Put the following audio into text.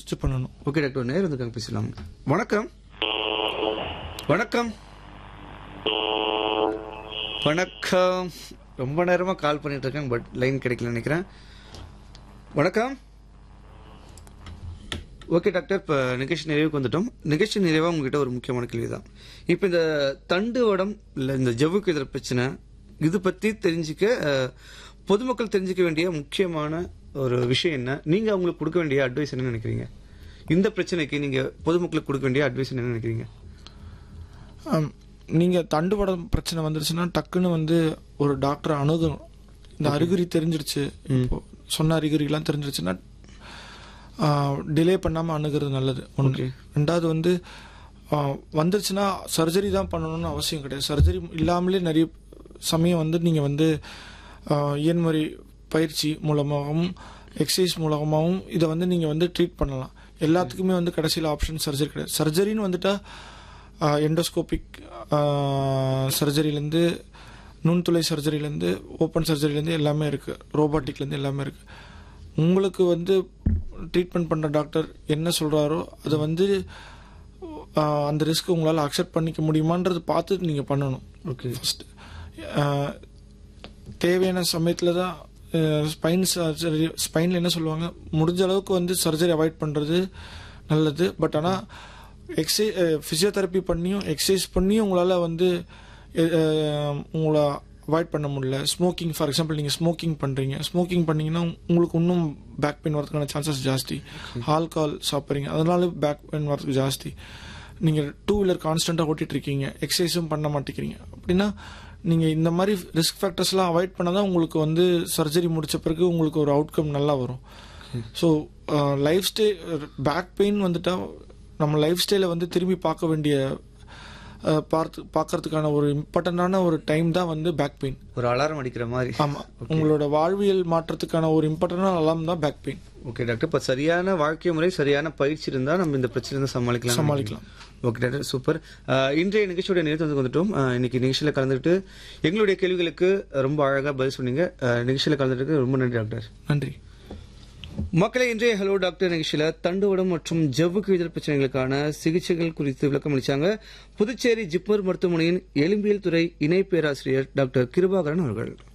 First பண்ணணும் okay doctor நேரம் இருக்காங்க பேசலாம் வணக்கம் வணக்கம் வணக்கம் ரொம்ப நேரமா கால் பண்ணிட்டு இருக்காங்க பட் லைன் கிடைக்கல நினைக்கிறேன் வணக்கம் ஓகே டாக்டர் இப்போ நிகழ்ச்சி நிறைவுக்கு வந்துட்டோம் நிகழ்ச்சி நிறைவாக உங்ககிட்ட ஒரு முக்கியமான கேள்வி தான் இப்போ இந்த தண்டு வடம் இல்லை இந்த ஜவ்வுக்கு எதிர பிரச்சனை இது பற்றி தெரிஞ்சுக்க அஹ், பொதுமக்கள் தெரிஞ்சுக்க வேண்டிய முக்கியமான ஒரு விஷயம் என்ன நீங்கள் அவங்களுக்கு கொடுக்க வேண்டிய அட்வைஸ் என்ன நினைக்கிறீங்க இந்த பிரச்சனைக்கு நீங்கள் பொதுமக்களுக்கு கொடுக்க வேண்டிய அட்வைஸ் என்ன நினைக்கிறீங்க ஆம், நீங்க தண்டுவடம் பிரச்சனை வந்துருச்சுன்னா டக்குன்னு வந்து ஒரு டாக்டரை அணுகணும் இந்த அறிகுறி தெரிஞ்சிருச்சு இப்போ சொன்ன அறிகுறிலாம் தெரிஞ்சிருச்சுன்னா டிலே பண்ணாம அணுகிறது நல்லது ஒன்று Okay. ரெண்டாவது வந்து ஆ, வந்துருச்சுன்னா சர்ஜரி தான் பண்ணணும்னு அவசியம் கிடையாது சர்ஜரி இல்லாமலே நிறைய சமயம் வந்து நீங்க வந்து ஆ, இயன்முறை பயிற்சி மூலமாகவும் எக்ஸசைஸ் மூலமாகவும் இதை வந்து நீங்க வந்து ட்ரீட் பண்ணலாம் எல்லாத்துக்குமே வந்து கடைசியில் ஆப்ஷன் சர்ஜரி கிடையாது சர்ஜரின்னு வந்துட்டா எண்டோஸ்கோபிக் சர்ஜரியிலேருந்து நுண்துளை சர்ஜரியிலேருந்து ஓப்பன் சர்ஜரியிலேருந்து எல்லாமே இருக்குது ரோபாட்டிக்லேருந்து எல்லாமே இருக்குது உங்களுக்கு வந்து ட்ரீட்மெண்ட் பண்ணுற டாக்டர் என்ன சொல்கிறாரோ அதை வந்து ஆஹ், அந்த ரிஸ்க் உங்களால் அக்செப்ட் பண்ணிக்க முடியுமான்றது பார்த்து நீங்கள் பண்ணணும் ஓகே ஃபர்ஸ்ட் தேவையான சமயத்தில் தான் ஸ்பைன் சர்ஜரி ஸ்பைனில் என்ன சொல்லுவாங்க முடிஞ்ச அளவுக்கு வந்து சர்ஜரி அவாய்ட் பண்ணுறது நல்லது பட் ஆனால் எக்ஸை ஃபிசியோதெரப்பி பண்ணியும் எக்ஸசைஸ் பண்ணியும் உங்களால் வந்து அஹ், அஹ், உங்களை அவாய்ட் பண்ண முடியல ஸ்மோக்கிங் ஃபார் எக்ஸாம்பிள் நீங்கள் ஸ்மோக்கிங் பண்ணுறீங்க ஸ்மோக்கிங் பண்ணீங்கன்னா உங்களுக்கு இன்னும் பேக் பெயின் வரதுக்கான சான்சஸ் ஜாஸ்தி ஆல்கஹால் சாப்பிட்றீங்க அதனால பேக் பெயின் வரதுக்கு ஜாஸ்தி நீங்கள் டூ வீலர் கான்ஸ்டண்ட்டாக ஓட்டிட்டு இருக்கீங்க எக்ஸசைஸும் பண்ண மாட்டேங்கிறீங்க அப்படின்னா நீங்கள் இந்த மாதிரி ரிஸ்க் ஃபேக்டர்ஸ்லாம் அவாய்ட் பண்ணால் தான் உங்களுக்கு வந்து சர்ஜரி முடிச்ச பிறகு உங்களுக்கு ஒரு அவுட்கம் நல்லா வரும் so lifestyle back pain வந்துட்டா நம்ம லைஃப் ஸ்டைலை வந்து திரும்பி பார்க்க வேண்டிய அஹ், பார்த்து பார்க்கறதுக்கான ஒரு இம்பார்ட்டண்டான ஒரு டைம் தான் வந்து பேக் பெயின் ஒரு அலாரம் அடிக்கிற மாதிரி ஆமாம் உங்களோட வாழ்வியல் மாற்றத்துக்கான ஒரு இம்பார்ட்டண்டான அலாம் தான் பேக் பெயின் ஓகே டாக்டர் இப்போ சரியான வாழ்க்கை முறை சரியான பயிற்சி இருந்தால் நம்ம இந்த பிரச்சனை சமாளிக்கலாம் சமாளிக்கலாம். ஓகே டாக்டர் சூப்பர் அஹ், இன்றைய நிகழ்ச்சியோட நேரத்து வந்து வந்துட்டோம் அஹ், இன்னைக்கு நிகழ்ச்சியில் கலந்துக்கிட்டு எங்களுடைய கேள்விகளுக்கு ரொம்ப அழகாக பதில் சொன்னீங்க அஹ், நிகழ்ச்சியில் கலந்துட்டு ரொம்ப நன்றி டாக்டர் நன்றி மக்களை இன்றைய ஹலோ டாக்டர் நிகழ்ச்சியில தண்டுவடம் மற்றும் ஜவ்வுக்கு எதிர் பிரச்சனைகளுக்கான சிகிச்சைகள் குறித்து விளக்கம் அளிச்சாங்க புதுச்சேரி ஜிப்மர் மருத்துவமனையின் எலும்பியல் துறை இணை பேராசிரியர் டாக்டர் கிருபாகரன் அவர்கள்